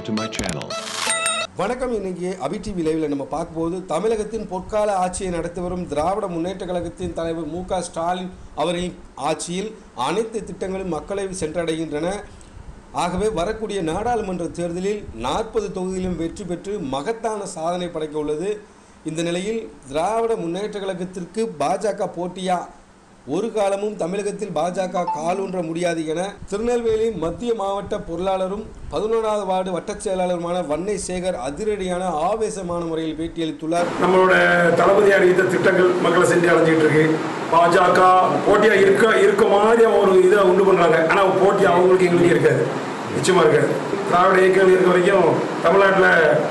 to my channel. வணக்கம் இன்னைக்கு அபி TV லைவ்ல நம்ம பார்க்கும்போது தமிழகத்தின் பொற்கால ஆட்சியை நடத்தி வரும் திராவிட முன்னேற்ற கழகத்தின் தலைவர் மு க ஸ்டாலின் அவர்களின் ஆட்சியில் அனைத்து திட்டங்களும் மக்களை சென்றடைகின்றன ஆகவே வரக்கூடிய நாடாளுமன்ற தேர்தலில் நாற்பது தொகுதியிலும் வெற்றி பெற்று மகத்தான சாதனை படைக்க உள்ளது இந்த நிலையில் திராவிட முன்னேற்ற கழகத்திற்கு பாஜக போட்டியா ஒரு காலமும் தமிழகத்தில் பாஜக காலூன்ற முடியாது என திருநெல்வேலி மத்திய மாவட்ட பொருளாளரும் பதினொன்றாவது வார்டு வட்டச் செயலாளருமான வன்னை சேகர் அதிரடியான ஆவேசமான முறையில் பேட்டியளித்துள்ளார் நம்மளோட தளபதி அறிவித்த திட்டங்கள் மக்களை சென்று அடைஞ்சிட்டு இருக்கு பாஜக போட்டியா இருக்க இருக்க மாதிரி ஒரு இதை உண்டு பண்றாங்க ஆனா போட்டி அவங்களுக்கு எங்களுக்கு இருக்காது நிச்சயமா இருக்காது திராவிட இயக்கங்கள் இருக்க வரைக்கும் தமிழ்நாட்டில்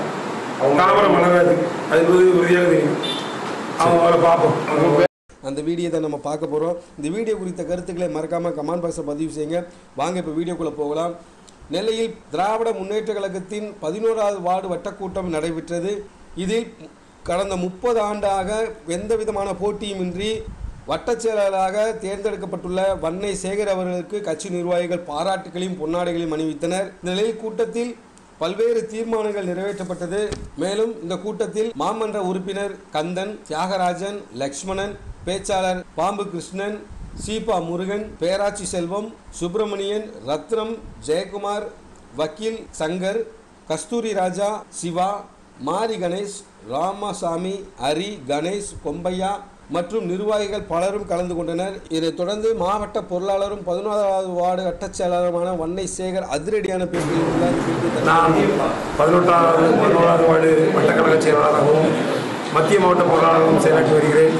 தாமரம் மலராது அது என்பது உறுதியாக தெரியும் அவங்க அவரை பார்ப்போம் அவங்க அந்த வீடியோ தான் நம்ம பார்க்க போகிறோம் இந்த வீடியோ குறித்த கருத்துக்களை மறக்காமல் கமெண்ட் பாக்ஸில் பதிவு செய்யுங்க வாங்க இப்போ வீடியோக்குள்ளே போகலாம் நெல்லையில் திராவிட முன்னேற்ற கழகத்தின் பதினோராவது வார்டு வட்டக்கூட்டம் நடைபெற்றது இதில் கடந்த முப்பது ஆண்டாக எந்த விதமான போட்டியுமின்றி வட்டச் செயலாளராக தேர்ந்தெடுக்கப்பட்டுள்ள வன்னை சேகர் அவர்களுக்கு கட்சி நிர்வாகிகள் பாராட்டுகளையும் பொன்னாடைகளையும் அணிவித்தனர் இந்த நிலையில் கூட்டத்தில் பல்வேறு தீர்மானங்கள் நிறைவேற்றப்பட்டது மேலும் இந்த கூட்டத்தில் மாமன்ற உறுப்பினர் கந்தன் தியாகராஜன் லக்ஷ்மணன் பேச்சாளர் பாம்பு கிருஷ்ணன் சீபா முருகன் பேராட்சி செல்வம் சுப்பிரமணியன் ரத்னம் ஜெயக்குமார் வக்கீல் சங்கர் கஸ்தூரி ராஜா சிவா மாரி கணேஷ் ராமசாமி ஹரி கணேஷ் பொம்பையா மற்றும் நிர்வாகிகள் பலரும் கலந்து கொண்டனர் இதைத் தொடர்ந்து மாவட்ட பொருளாளரும் பதினோராவது வார்டு வட்டச் செயலாளருமான வன்னை சேகர் அதிரடியான பேட்டியில் நான் பதினெட்டாவது பதினோராவது வார்டு வட்டக்கழக செயலாளராகவும் மத்திய மாவட்ட பொருளாளராகவும் செயலாற்றி வருகிறேன்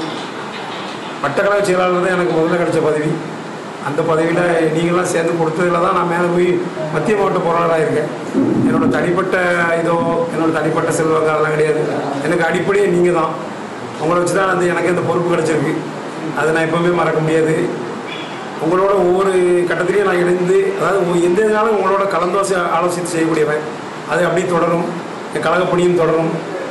வட்டக்கழக செயலாளர் தான் எனக்கு முதல்ல கிடைச்ச பதவி அந்த பதவியில் நீங்களாம் சேர்ந்து கொடுத்ததுல தான் நான் மேலே போய் மத்திய மாவட்ட பொருளாளராக இருக்கேன் என்னோட தனிப்பட்ட இதோ என்னோட தனிப்பட்ட செல்வங்க அதெல்லாம் கிடையாது எனக்கு அடிப்படையே நீங்கள் தான் உங்களை வச்சு தான் வந்து எனக்கு இந்த பொறுப்பு கிடைச்சிருக்கு அதை நான் எப்பவுமே மறக்க முடியாது உங்களோட ஒவ்வொரு கட்டத்திலையும் நான் இணைந்து அதாவது உங்க- எந்த இதனாலும் உங்களோட கலந்தோசை ஆலோசித்து செய்யக்கூடியவன் அது அப்படியே தொடரும் என் கழகப் பணியும் தொடரும்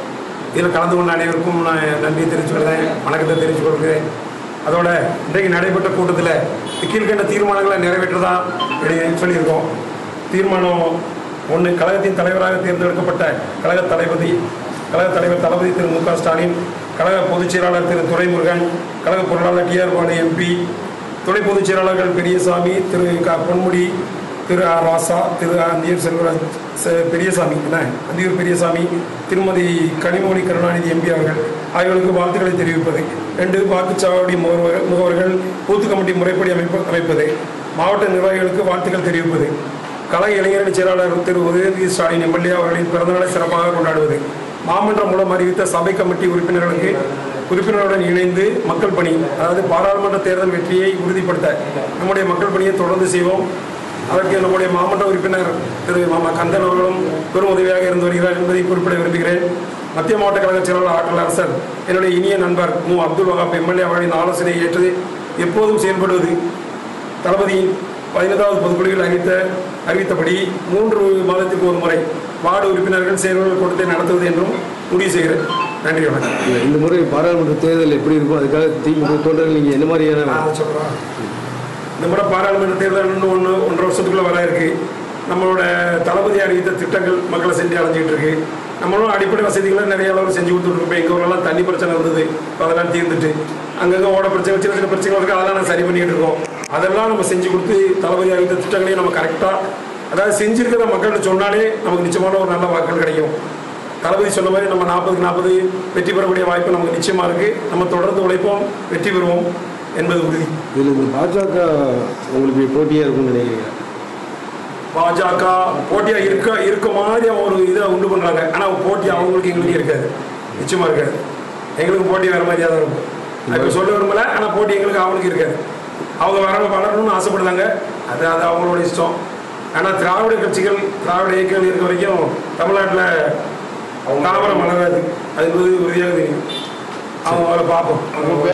இதில் கலந்து கொண்ட அனைவருக்கும் நான் நன்றி தெரிவித்துக் கொள்கிறேன் வணக்கத்தை தெரிவித்துக் கொள்கிறேன் அதோட இன்றைக்கு நடைபெற்ற கூட்டத்தில் கீழ்கண்ட தீர்மானங்களை நிறைவேற்றதா இப்படி சொல்லியிருக்கோம் தீர்மானம் ஒன்று கழகத்தின் தலைவராக தேர்ந்தெடுக்கப்பட்ட கழக தளபதி கழக தலைவர் தளபதி திரு மு க ஸ்டாலின் கழக பொதுச் செயலாளர் திரு துரைமுருகன் கழக பொருளாளர் டி ஆர் பாலு எம்பி துணை பொதுச் செயலாளர்கள் பெரியசாமி திரு க பொன்முடி திரு ஆர் ராசா திரு அந்தியூர் செல்வராஜ் செ- பெரியசாமி என்ன அந்தியூர் பெரியசாமி திருமதி கனிமொழி கருணாநிதி எம்பி அவர்கள் ஆகியோருக்கு வாழ்த்துக்களை தெரிவிப்பது ரெண்டு வாக்குச்சாவடி முகவர் முகவர்கள் பூத்து கமிட்டி முறைப்படி அமைப்பு அமைப்பது மாவட்ட நிர்வாகிகளுக்கு வாழ்த்துக்கள் தெரிவிப்பது கலை இளைஞரணி செயலாளர் திரு உதயநிதி ஸ்டாலின் எம்எல்ஏ அவர்களின் பிறந்தநாளை சிறப்பாக கொண்டாடுவது மாமன்றம் மூலம் அறிவித்த சபை கமிட்டி உறுப்பினர்களுக்கு உறுப்பினருடன் இணைந்து மக்கள் பணி அதாவது பாராளுமன்ற தேர்தல் வெற்றியை உறுதிப்படுத்த நம்முடைய மக்கள் பணியை தொடர்ந்து செய்வோம் அதற்கு நம்முடைய மாவட்ட உறுப்பினர் திரு மாமா கந்தன் அவர்களும் பெரும் உதவியாக இருந்து வருகிறார் என்பதை குறிப்பிட விரும்புகிறேன் மத்திய மாவட்ட கழக செயலாளர் ஆற்றல் அரசர் என்னுடைய இனிய நண்பர் மு அப்துல் வகாப் எம்எல்ஏ அவர்களின் ஆலோசனையை ஏற்று எப்போதும் செயல்படுவது தளபதியின் பதினைந்தாவது பொதுக்குழுவில் அறிவித்த அறிவித்தபடி மூன்று மாதத்திற்கு ஒரு முறை வார்டு உறுப்பினர்கள் செயல்கள் கூட்டத்தை நடத்துவது என்றும் முடிவு செய்கிறேன் நன்றி வணக்கம் இந்த முறை பாராளுமன்ற தேர்தல் எப்படி இருக்கும் அதுக்காக திமுக தொண்டர்கள் நீங்கள் என்ன மாதிரியான நான் அதை சொல்றேன். இந்த முறை பாராளுமன்ற தேர்தல் இன்னும் ஒன்று ஒன்றரை வருஷத்துக்குள்ள வர இருக்கு நம்மளோட தளபதி அறிவித்த திட்டங்கள் மக்களை சென்று அடைஞ்சிட்டு இருக்கு நம்மளும் அடிப்படை வசதிகளை நிறைய அளவு செஞ்சு கொடுத்துருக்கோம் எங்கள் ஊரெல்லாம் தண்ணி பிரச்சனை இருந்தது இப்போ அதெல்லாம் தீர்ந்துட்டு அங்கங்கே ஓட பிரச்சனை சின்ன சின்ன பிரச்சனைகள் இருக்கு அதெல்லாம் நான் சரி பண்ணிட்டு இருக்கோம் அதெல்லாம் நம்ம செஞ்சு கொடுத்து தளபதி அறிவித்த திட்டங்களையும் நம்ம கரெக்டாக அதாவது செஞ்சிருக்கிற மக்கள்கிட்ட சொன்னாலே நமக்கு நிச்சயமான ஒரு நல்ல வாக்கள் கிடைக்கும் தளபதி சொன்ன மாதிரி நம்ம நாற்பதுக்கு நாற்பது வெற்றி பெறக்கூடிய வாய்ப்பு நமக்கு நிச்சயமா இருக்கு நம்ம தொடர்ந்து உழைப்போம் வெற்றி பெறுவோம் என்பது உறுதி இதில் இந்த பாஜக உங்களுக்கு போட்டியாக இருக்கும்னு நினைக்கிறீங்க பாஜக போட்டியா இருக்க இருக்க மாதிரி ஒரு இதை உண்டு பண்றாங்க ஆனா போட்டி அவங்களுக்கு எங்களுக்கு இருக்காது நிச்சயமா இருக்காது எங்களுக்கு போட்டி வேற மாதிரியா தான் இருக்கும் நான் இப்ப சொல்ல விரும்பல ஆனா போட்டி எங்களுக்கு அவங்களுக்கு இருக்காது அவங்க வர வளரணும்னு ஆசைப்படுறாங்க அது அது அவங்களோட இஷ்டம் ஆனா திராவிட கட்சிகள் திராவிட இயக்கங்கள் இருக்க வரைக்கும் தமிழ்நாட்டில் தாமரம் மலராது அது என்பது உறுதியாக தெரியும் அவங்க அவரை பார்ப்போம் அவங்க